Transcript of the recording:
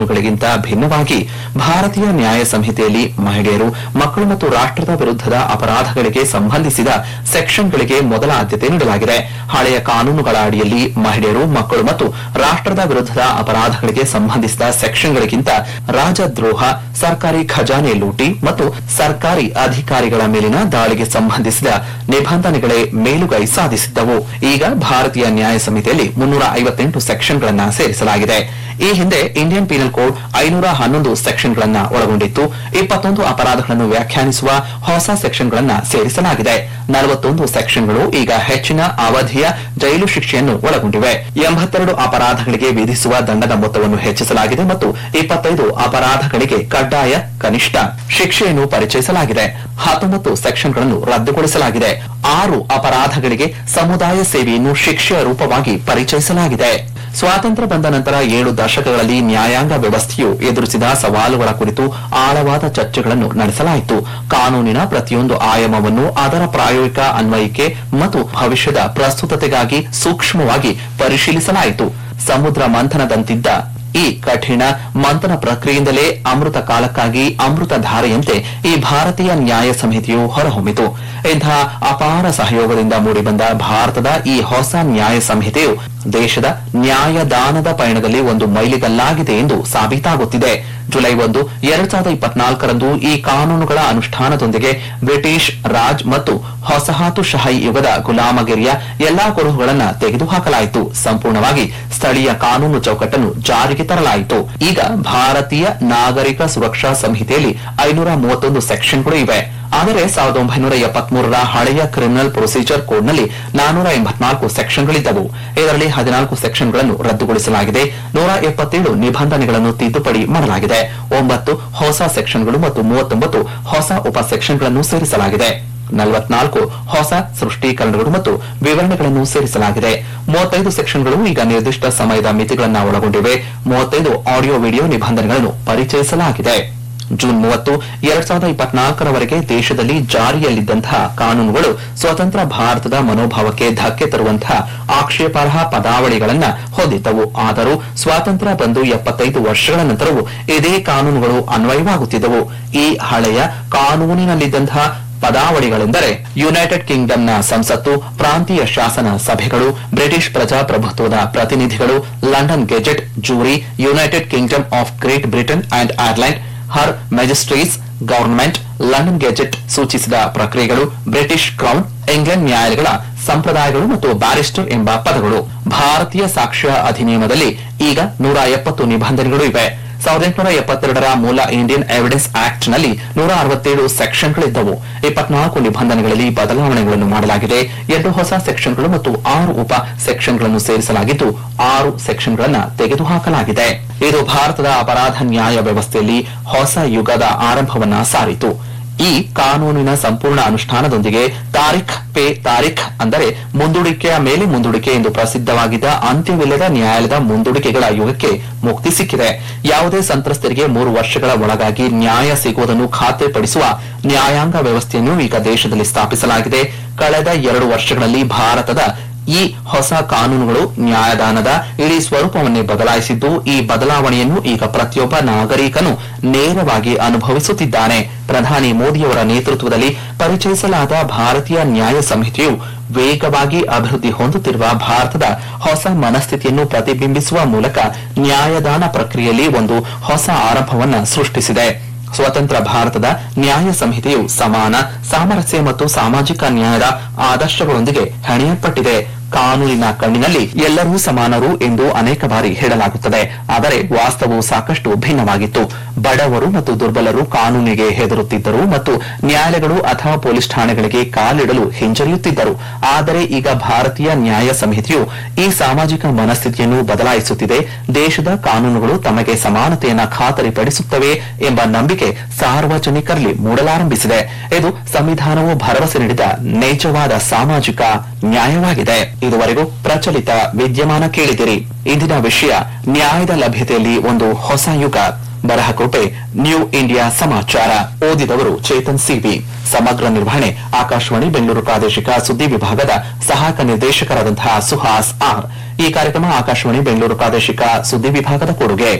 ಗಳಿಗಿಂತ ಭಿನ್ನವಾಗಿ ಭಾರತೀಯ ನ್ಯಾಯ ಸಂಹಿತೆಯಲ್ಲಿ ಮಹಿಳೆಯರು ಮಕ್ಕಳು ಮತ್ತು ರಾಷ್ಟ್ರದ ವಿರುದ್ಧದ ಅಪರಾಧಗಳಿಗೆ ಸಂಬಂಧಿಸಿದ ಸೆಕ್ಷನ್ಗಳಿಗೆ ಮೊದಲ ಆದ್ಯತೆ ನೀಡಲಾಗಿದೆ ಹಳೆಯ ಕಾನೂನುಗಳ ಅಡಿಯಲ್ಲಿ ಮಹಿಳೆಯರು ಮಕ್ಕಳು ಮತ್ತು ರಾಷ್ಟ್ರದ ವಿರುದ್ಧದ ಅಪರಾಧಗಳಿಗೆ ಸಂಬಂಧಿಸಿದ ಸೆಕ್ಷನ್ಗಳಿಗಿಂತ ರಾಜದ್ರೋಹ ಸರ್ಕಾರಿ ಖಜಾನೆ ಲೂಟಿ ಮತ್ತು ಸರ್ಕಾರಿ ಅಧಿಕಾರಿಗಳ ಮೇಲಿನ ದಾಳಿಗೆ ಸಂಬಂಧಿಸಿದ ನಿಬಂಧನೆಗಳೇ ಮೇಲುಗೈ ಸಾಧಿಸಿದ್ದವು ಈಗ ಭಾರತೀಯ ನ್ಯಾಯ ಸಂಹಿತೆಯಲ್ಲಿ ಮುನ್ನೂರ ಐವತ್ತೆಂಟು ಸೆಕ್ಷನ್ಗಳನ್ನು ಸೇರಿಸಲಾಗಿದೆ ಈ ಹಿಂದೆ ಇಂಡಿಯನ್ ಪೀನಲ್ ಕೋಡ್ ಐನೂರ ಹನ್ನೊಂದು ಸೆಕ್ಷನ್ಗಳನ್ನ ಒಳಗೊಂಡಿತ್ತು ಇಪ್ಪತ್ತೊಂದು ಅಪರಾಧಗಳನ್ನು ವ್ಯಾಖ್ಯಾನಿಸುವ ಹೊಸ ಸೆಕ್ಷನ್ಗಳನ್ನ ಸೇರಿಸಲಾಗಿದೆ ನಲವತ್ತೊಂದು ಸೆಕ್ಷನ್ಗಳು ಈಗ ಹೆಚ್ಚಿನ ಅವಧಿಯ ಜೈಲು ಶಿಕ್ಷೆಯನ್ನು ಒಳಗೊಂಡಿವೆ ಎಂಬತ್ತೆರಡು ಅಪರಾಧಗಳಿಗೆ ವಿಧಿಸುವ ದಂಡದ ಮೊತ್ತವನ್ನು ಹೆಚ್ಚಿಸಲಾಗಿದೆ ಮತ್ತು ಇಪ್ಪತ್ತೈದು ಅಪರಾಧಗಳಿಗೆ ಕಡ್ಡಾಯ ಕನಿಷ್ಠ ಶಿಕ್ಷೆಯನ್ನು ಪರಿಚಯಿಸಲಾಗಿದೆ ಹತ್ತೊಂಬತ್ತು ಸೆಕ್ಷನ್ಗಳನ್ನು ರದ್ದುಗೊಳಿಸಲಾಗಿದೆ ಆರು ಅಪರಾಧಗಳಿಗೆ ಸಮುದಾಯ ಸೇವೆಯನ್ನು ಶಿಕ್ಷೆಯ ರೂಪವಾಗಿ ಪರಿಚಯಿಸಲಾಗಿದೆ ಸ್ವಾತಂತ್ರ್ಯ ಬಂದ ನಂತರ ಏಳು ದಶಕಗಳಲ್ಲಿ ನ್ಯಾಯಾಂಗ ವ್ಯವಸ್ಥೆಯು ಎದುರಿಸಿದ ಸವಾಲುಗಳ ಕುರಿತು ಆಳವಾದ ಚರ್ಚೆಗಳನ್ನು ನಡೆಸಲಾಯಿತು ಕಾನೂನಿನ ಪ್ರತಿಯೊಂದು ಆಯಾಮವನ್ನು ಅದರ ಪ್ರಾಯೋಗಿಕ ಅನ್ವಯಿಕೆ ಮತ್ತು ಭವಿಷ್ಯದ ಪ್ರಸ್ತುತತೆಗಾಗಿ ಸೂಕ್ಷ್ಮವಾಗಿ ಪರಿಶೀಲಿಸಲಾಯಿತು ಸಮುದ್ರ ಮಂಥನದಂತಿದ್ದ ಈ ಕಠಿಣ ಮಂಥನ ಪ್ರಕ್ರಿಯೆಯಿಂದಲೇ ಅಮೃತ ಕಾಲಕ್ಕಾಗಿ ಅಮೃತ ಧಾರೆಯಂತೆ ಈ ಭಾರತೀಯ ನ್ಯಾಯ ಸಂಹಿತೆಯು ಹೊರಹೊಮ್ಮಿತು ಇಂತಹ ಅಪಾರ ಸಹಯೋಗದಿಂದ ಮೂಡಿಬಂದ ಭಾರತದ ಈ ಹೊಸ ನ್ಯಾಯ ಸಂಹಿತೆಯು ದೇಶದ ನ್ಯಾಯದಾನದ ಪಯಣದಲ್ಲಿ ಒಂದು ಮೈಲಿಗಲ್ಲಾಗಿದೆ ಎಂದು ಸಾಬೀತಾಗುತ್ತಿದೆ ಜುಲೈ ಒಂದು ಎರಡ್ ಸಾವಿರದ ಇಪ್ಪತ್ನಾಲ್ಕರಂದು ಈ ಕಾನೂನುಗಳ ಅನುಷ್ಠಾನದೊಂದಿಗೆ ಬ್ರಿಟಿಷ್ ರಾಜ್ ಮತ್ತು ಹೊಸಹಾತುಶಾಹಿ ಯುಗದ ಗುಲಾಮಗಿರಿಯ ಎಲ್ಲಾ ಕುರುಹುಗಳನ್ನು ತೆಗೆದುಹಾಕಲಾಯಿತು ಸಂಪೂರ್ಣವಾಗಿ ಸ್ಥಳೀಯ ಕಾನೂನು ಚೌಕಟ್ಟನ್ನು ಜಾರಿಗೆ ತರಲಾಯಿತು ಈಗ ಭಾರತೀಯ ನಾಗರಿಕ ಸುರಕ್ಷಾ ಸಂಹಿತೆಯಲ್ಲಿ ಐನೂರ ಮೂವತ್ತೊಂದು ಸೆಕ್ಷನ್ಗಳು ಇವೆ ಆದರೆ ಸಾವಿರದ ಒಂಬೈನೂರ ಎಪ್ಪತ್ಮೂರರ ಹಳೆಯ ಕ್ರಿಮಿನಲ್ ಪ್ರೊಸೀಜರ್ ಕೋಡ್ನಲ್ಲಿ ನಾನೂರ ಎಂಬತ್ನಾಲ್ಕು ಸೆಕ್ಷನ್ಗಳಿದ್ದವು ಇದರಲ್ಲಿ ಹದಿನಾಲ್ಕು ಸೆಕ್ಷನ್ಗಳನ್ನು ರದ್ದುಗೊಳಿಸಲಾಗಿದೆ ನೂರ ಎಪ್ಪತ್ತೇಳು ನಿಬಂಧನೆಗಳನ್ನು ತಿದ್ದುಪಡಿ ಮಾಡಲಾಗಿದೆ ಒಂಬತ್ತು ಹೊಸ ಸೆಕ್ಷನ್ಗಳು ಮತ್ತು ಮೂವತ್ತೊಂಬತ್ತು ಹೊಸ ಉಪ ಸೆಕ್ಷನ್ಗಳನ್ನು ಸೇರಿಸಲಾಗಿದೆ ನಲವತ್ನಾಲ್ಕು ಹೊಸ ಸೃಷ್ಟೀಕರಣಗಳು ಮತ್ತು ವಿವರಣೆಗಳನ್ನು ಸೇರಿಸಲಾಗಿದೆ ಮೂವತ್ತೈದು ಸೆಕ್ಷನ್ಗಳು ಈಗ ನಿರ್ದಿಷ್ಟ ಸಮಯದ ಮಿತಿಗಳನ್ನು ಒಳಗೊಂಡಿವೆ ಮೂವತ್ತೈದು ಆಡಿಯೋ ವಿಡಿಯೋ ನಿಬಂಧನೆಗಳನ್ನು ಪರಿಚಯಿಸಲಾಗಿದೆ ಜೂನ್ ಮೂವತ್ತು ಎರಡ್ ಸಾವಿರದ ಇಪ್ಪತ್ನಾಲ್ಕರವರೆಗೆ ದೇಶದಲ್ಲಿ ಜಾರಿಯಲ್ಲಿದ್ದಂತಹ ಕಾನೂನುಗಳು ಸ್ವತಂತ್ರ ಭಾರತದ ಮನೋಭಾವಕ್ಕೆ ಧಕ್ಕೆ ತರುವಂತಹ ಆಕ್ಷೇಪಾರ್ಹ ಪದಾವಳಿಗಳನ್ನ ಹೊಂದಿದ್ದವು ಆದರೂ ಸ್ವಾತಂತ್ರ್ಯ ಬಂದು ಎಪ್ಪತ್ತೈದು ವರ್ಷಗಳ ನಂತರವೂ ಇದೇ ಕಾನೂನುಗಳು ಅನ್ವಯವಾಗುತ್ತಿದ್ದವು ಈ ಹಳೆಯ ಕಾನೂನಿನಲ್ಲಿದ್ದಂತಹ ಪದಾವಳಿಗಳೆಂದರೆ ಯುನೈಟೆಡ್ ಕಿಂಗ್ಡಮ್ನ ಸಂಸತ್ತು ಪ್ರಾಂತೀಯ ಶಾಸನ ಸಭೆಗಳು ಬ್ರಿಟಿಷ್ ಪ್ರಜಾಪ್ರಭುತ್ವದ ಪ್ರತಿನಿಧಿಗಳು London Gazette jury United Kingdom of Great Britain and Ireland her magistrates government London Gazette ಸೂಚಿಸಿದ ಪ್ರಕ್ರಿಯೆಗಳು ಬ್ರಿಟಿಷ್ ಕ್ರೌನ್ ಇಂಗ್ಲೆಂಡ್ ನ್ಯಾಯಾಲಯಗಳ ಸಂಪ್ರದಾಯಗಳು ಮತ್ತು ಬ್ಯಾರಿಸ್ಟರ್ ಎಂಬ ಪದಗಳು ಭಾರತೀಯ ಸಾಕ್ಷ್ಯ ಅಧಿನಿಯಮದಲ್ಲಿ ಈಗ ನೂರ ಎಪ್ಪತ್ತು ನಿಬಂಧನೆಗಳು ಇವೆ ಸಾವಿರದ ಎಂಟುನೂರ ಎಪ್ಪತ್ತೆರಡರ ಮೂಲ ಇಂಡಿಯನ್ ಎವಿಡೆನ್ಸ್ ಆಕ್ಟ್ ನಲ್ಲಿ ನೂರ ಅರವತ್ತೇಳು ಸೆಕ್ಷನ್ಗಳಿದ್ದವು ಇಪ್ಪತ್ನಾಲ್ಕು ನಿಬಂಧನೆಗಳಲ್ಲಿ ಬದಲಾವಣೆಗಳನ್ನು ಮಾಡಲಾಗಿದೆ ಎರಡು ಹೊಸ ಸೆಕ್ಷನ್ಗಳು ಮತ್ತು ಆರು ಉಪ ಸೆಕ್ಷನ್ಗಳನ್ನು ಸೇರಿಸಲಾಗಿದ್ದು ಆರು ಸೆಕ್ಷನ್ಗಳನ್ನು ತೆಗೆದುಹಾಕಲಾಗಿದೆ ಇದು ಭಾರತದ ಅಪರಾಧ ನ್ಯಾಯ ವ್ಯವಸ್ಥೆಯಲ್ಲಿ ಹೊಸ ಯುಗದ ಆರಂಭವನ್ನ ಸಾರಿತು ಈ ಕಾನೂನಿನ ಸಂಪೂರ್ಣ ಅನುಷ್ಠಾನದೊಂದಿಗೆ ತಾರಿಖ್ ಪೇ ತಾರಿಖ್ ಅಂದರೆ ಮುಂದೂಡಿಕೆಯ ಮೇಲೆ ಮುಂದೂಡಿಕೆ ಎಂದು ಪ್ರಸಿದ್ಧವಾಗಿದ್ದ ಅಂತ್ಯವಿಲ್ಲದ ನ್ಯಾಯಾಲಯದ ಮುಂದೂಡಿಕೆಗಳ ಯುಗಕ್ಕೆ ಮುಕ್ತಿ ಸಿಕ್ಕಿದೆ ಯಾವುದೇ ಸಂತ್ರಸ್ತರಿಗೆ ಮೂರು ವರ್ಷಗಳ ಒಳಗಾಗಿ ನ್ಯಾಯ ಸಿಗುವುದನ್ನು ಖಾತ್ರಿಪಡಿಸುವ ನ್ಯಾಯಾಂಗ ವ್ಯವಸ್ಥೆಯನ್ನು ಈಗ ದೇಶದಲ್ಲಿ ಸ್ಥಾಪಿಸಲಾಗಿದೆ ಕಳೆದ ಎರಡು ವರ್ಷಗಳಲ್ಲಿ ಭಾರತದ ಈ ಹೊಸ ಕಾನೂನುಗಳು ನ್ಯಾಯದಾನದ ಇಡೀ ಸ್ವರೂಪವನ್ನೇ ಬದಲಾಯಿಸಿದ್ದು ಈ ಬದಲಾವಣೆಯನ್ನು ಈಗ ಪ್ರತಿಯೊಬ್ಬ ನಾಗರಿಕನು ನೇರವಾಗಿ ಅನುಭವಿಸುತ್ತಿದ್ದಾನೆ ಪ್ರಧಾನಿ ಮೋದಿಯವರ ನೇತೃತ್ವದಲ್ಲಿ ಪರಿಚಯಿಸಲಾದ ಭಾರತೀಯ ನ್ಯಾಯ ಸಂಹಿತೆಯು ವೇಗವಾಗಿ ಅಭಿವೃದ್ಧಿ ಹೊಂದುತ್ತಿರುವ ಭಾರತದ ಹೊಸ ಮನಸ್ಥಿತಿಯನ್ನು ಪ್ರತಿಬಿಂಬಿಸುವ ಮೂಲಕ ನ್ಯಾಯದಾನ ಪ್ರಕ್ರಿಯೆಯಲ್ಲಿ ಒಂದು ಹೊಸ ಆರಂಭವನ್ನ ಸೃಷ್ಟಿಸಿದೆ ಸ್ವತಂತ್ರ ಭಾರತದ ನ್ಯಾಯ ಸಂಹಿತೆಯು ಸಮಾನ ಸಾಮರಸ್ಯ ಮತ್ತು ಸಾಮಾಜಿಕ ನ್ಯಾಯದ ಆದರ್ಶಗಳೊಂದಿಗೆ ಹೆಣೆಯಲ್ಪಟ್ಟಿದೆ ಕಾನೂನಿನ ಕಣ್ಣಿನಲ್ಲಿ ಎಲ್ಲರೂ ಸಮಾನರು ಎಂದು ಅನೇಕ ಬಾರಿ ಹೇಳಲಾಗುತ್ತದೆ ಆದರೆ ವಾಸ್ತವವು ಸಾಕಷ್ಟು ಭಿನ್ನವಾಗಿತ್ತು ಬಡವರು ಮತ್ತು ದುರ್ಬಲರು ಕಾನೂನಿಗೆ ಹೆದರುತ್ತಿದ್ದರು ಮತ್ತು ನ್ಯಾಯಾಲಯಗಳು ಅಥವಾ ಪೊಲೀಸ್ ಠಾಣೆಗಳಿಗೆ ಕಾಲಿಡಲು ಹಿಂಜರಿಯುತ್ತಿದ್ದರು ಆದರೆ ಈಗ ಭಾರತೀಯ ನ್ಯಾಯ ಸಂಹಿತೆಯು ಈ ಸಾಮಾಜಿಕ ಮನಸ್ಥಿತಿಯನ್ನು ಬದಲಾಯಿಸುತ್ತಿದೆ ದೇಶದ ಕಾನೂನುಗಳು ತಮಗೆ ಸಮಾನತೆಯನ್ನ ಖಾತರಿಪಡಿಸುತ್ತವೆ ಎಂಬ ನಂಬಿಕೆ ಸಾರ್ವಜನಿಕರಲ್ಲಿ ಮೂಡಲಾರಂಭಿಸಿದೆ ಇದು ಸಂವಿಧಾನವು ಭರವಸೆ ನೀಡಿದ ನೈಜವಾದ ಸಾಮಾಜಿಕ ನ್ಯಾಯವಾಗಿದೆ ಇದುವರೆಗೂ ಪ್ರಚಲಿತ ವಿದ್ಯಮಾನ ಕೇಳಿದಿರಿ ಇಂದಿನ ವಿಷಯ ನ್ಯಾಯದ ಲಭ್ಯತೆಯಲ್ಲಿ ಒಂದು ಹೊಸ ಯುಗ ಬರಹ ಕೃಪೆ ನ್ಯೂ ಇಂಡಿಯಾ ಸಮಾಚಾರ ಓದಿದವರು ಚೇತನ್ ಸಿವಿ ಸಮಗ್ರ ನಿರ್ವಹಣೆ ಆಕಾಶವಾಣಿ ಬೆಂಗಳೂರು ಪ್ರಾದೇಶಿಕ ಸುದ್ದಿ ವಿಭಾಗದ ಸಹಾಯಕ ನಿರ್ದೇಶಕರಾದಂತಹ ಸುಹಾಸ್ ಆರ್ ಈ ಕಾರ್ಯಕ್ರಮ ಆಕಾಶವಾಣಿ ಬೆಂಗಳೂರು ಪ್ರಾದೇಶಿಕ ಸುದ್ದಿ ವಿಭಾಗದ ಕೊಡುಗೆ